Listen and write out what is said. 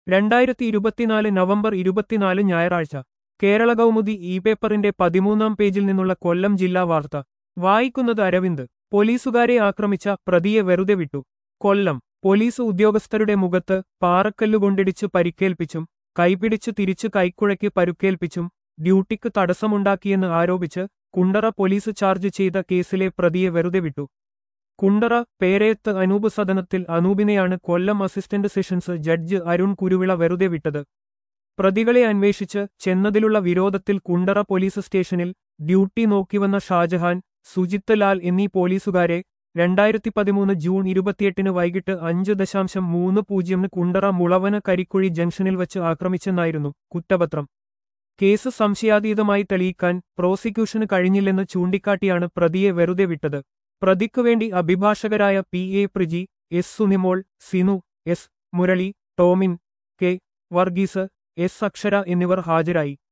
രണ്ടായിരത്തി ഇരുപത്തിനാല് നവംബർ ഇരുപത്തിനാല് ഞായറാഴ്ച കേരള കൗമുദി ഇ പേപ്പറിന്റെ പതിമൂന്നാം പേജിൽ നിന്നുള്ള കൊല്ലം ജില്ലാ വാർത്ത വായിക്കുന്നത് അരവിന്ദ് പോലീസുകാരെ ആക്രമിച്ച പ്രതിയെ വെറുതെ വിട്ടു കൊല്ലം പോലീസ് ഉദ്യോഗസ്ഥരുടെ മുഖത്ത് പാറക്കല്ലുകൊണ്ടിടിച്ച് പരിക്കേൽപ്പിച്ചും കൈപിടിച്ച് തിരിച്ചു കൈക്കുഴയ്ക്ക് പരുക്കേൽപ്പിച്ചും ഡ്യൂട്ടിക്ക് തടസ്സമുണ്ടാക്കിയെന്ന് ആരോപിച്ച് കുണ്ടറ പോലീസ് ചാർജ് ചെയ്ത കേസിലെ പ്രതിയെ വെറുതെ വിട്ടു കുണ്ടറ പേരയത്ത് അനൂപ് സദനത്തിൽ അനൂപിനെയാണ് Kollam assistant sessions judge Arun Kuruvila വെറുതെ വിട്ടത് പ്രതികളെ അന്വേഷിച്ച് ചെന്നതിലുള്ള വിരോധത്തിൽ കുണ്ടറ പോലീസ് സ്റ്റേഷനിൽ ഡ്യൂട്ടി നോക്കിവന്ന ഷാജഹാൻ സുജിത്ത് ലാൽ എന്നീ പോലീസുകാരെ രണ്ടായിരത്തി പതിമൂന്ന് ജൂൺ ഇരുപത്തിയെട്ടിന് വൈകിട്ട് അഞ്ച് ദശാംശം മൂന്ന് പൂജ്യമിന് കുണ്ടറ മുളവന കരിക്കുഴി ജംഗ്ഷനിൽ വച്ച് ആക്രമിച്ചെന്നായിരുന്നു കുറ്റപത്രം കേസ് സംശയാതീതമായി തെളിയിക്കാൻ പ്രോസിക്യൂഷന് കഴിഞ്ഞില്ലെന്ന് ചൂണ്ടിക്കാട്ടിയാണ് പ്രതിയെ വെറുതെ വിട്ടത് പ്രതിക്കുവേണ്ടി അഭിഭാഷകരായ P A Priji S Sunimol Sinu S Murali Tomin K Varghese S Akshara എന്നിവർ ഹാജരായി